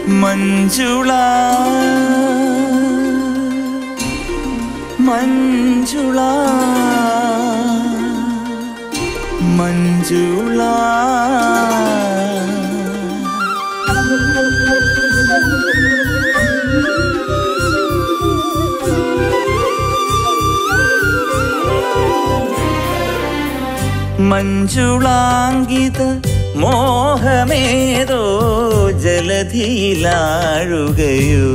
മഞ്ജുള മഞ്ജുള മഞ്ജുള മഞ്ജുളാങ്കിത മോഹമേതോ ജലധിയിലാഴുകയോ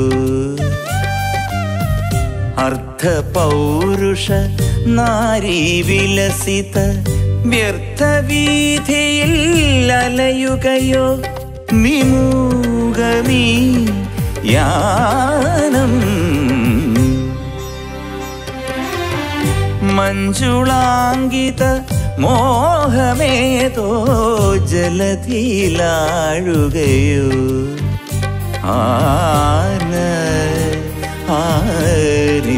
അർദ്ധപൗരുഷ നാരീ വിലസിത വ്യർത്ഥവീഥിയിൽ അലയുകയോ വിമൂകമീ യാനം മഞ്ജുളാങ്കിത മോഹമേതോ ജലധിയിലാഴുകയോ ആന ആരീ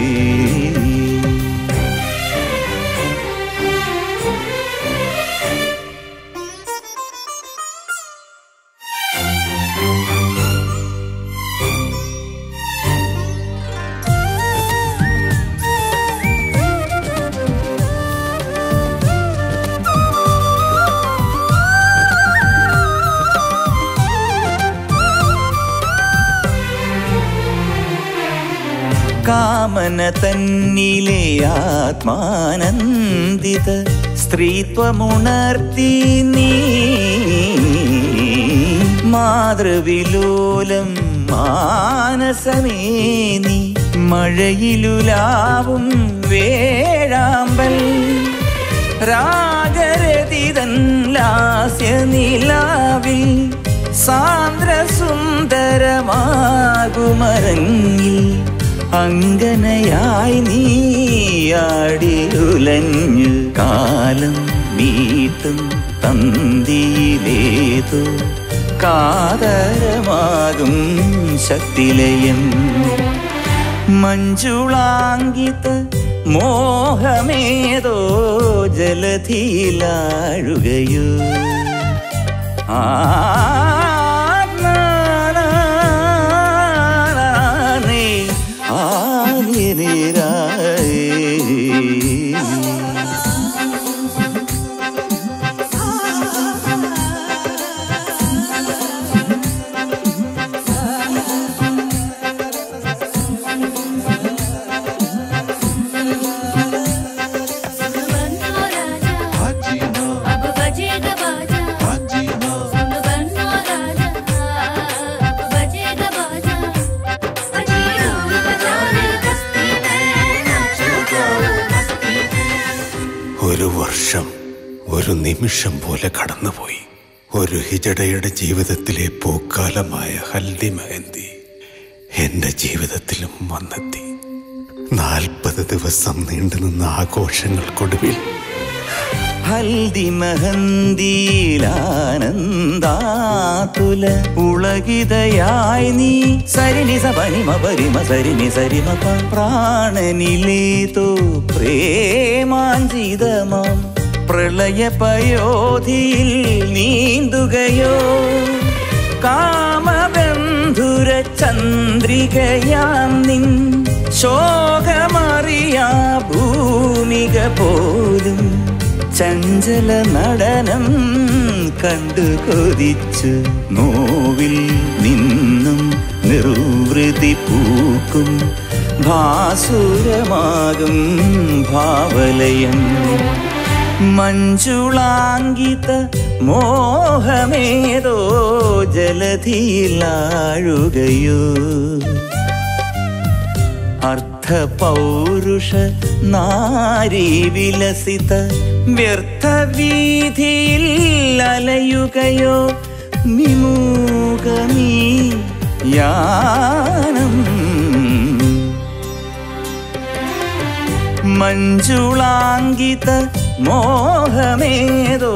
കാമന തന്നിലെ ആത്മാനന്ദിത സ്ത്രീത്വമുണർത്തി നീ മാതൃവിലോലം മാനസമേ നീ മഴയിലുലാവും വേഴാമ്പൽ രാഗരതിതൻ ലാസ്യനിലാവിൽ സാന്ദ്ര സുന്ദരമാകുമരങ്ങിൽ അങ്കനയായി നീയാടിയുലഞ്ഞു കാലം മീട്ടും തന്തിയിലേതു കാതരമാകും ശക്തിലയം മഞ്ജുളാങ്കിത മോഹമേതോ ജലധിയിലാഴുകയോ ആനേ ആനിരായേ बनो राजा अब बजेगा बाजा सुन बनो राजा अब बजेगा बाजा बजी ढोल बजा रे दस्ती में नाचो गाओ मस्ती में ഒരു വർഷം ഒരു നിമിഷം പോലെ കടന്നുപോയി ഒരു ഹിജടയുടെ ജീവിതത്തിലെ പൂക്കാലമായ ഹൽദി മെഹന്തി എന്റെ ജീവിതത്തിലും വന്നെത്തി നാൽപ്പത് ദിവസം നീണ്ടുനിന്ന ആഘോഷങ്ങൾക്കൊടുവിൽ ഹൽദി മഹന്തിയിലാനന്ദാതുല ഉളകിതയായി നീ സരിനി സപനിമ പരിമ സരിനി സരിമ പ പ്രാണനിലേതോ പ്രേമാഞ്ചിതമാം പ്രളയ പയോധിയിൽ നീന്തുകയോ കാമബന്ധുര ചന്ദ്രികയാം നിൻ ശോകമറിയാ ഭൂമിക പോലും ചഞ്ചല നടനം കണ്ടു കൊതിച്ചു നോവിൽ നിന്നും നിർവൃതി പൂക്കും ഭാസുരമാകും ഭാവലയം മഞ്ജുളാങ്കിത മോഹമേതോ ജലധിയിലാഴുകയോ അർദ്ധപൗരുഷ നാരീ വിലസിത വ്യർത്ഥവീഥിയിൽ അലയുകയോ വിമൂകമീ യാനം മഞ്ജുളാങ്കിത മോഹമേതോ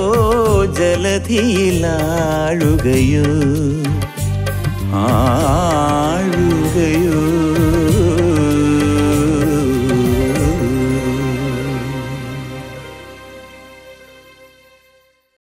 ജലധിയിലാഴുകയോ ആഴുകയോ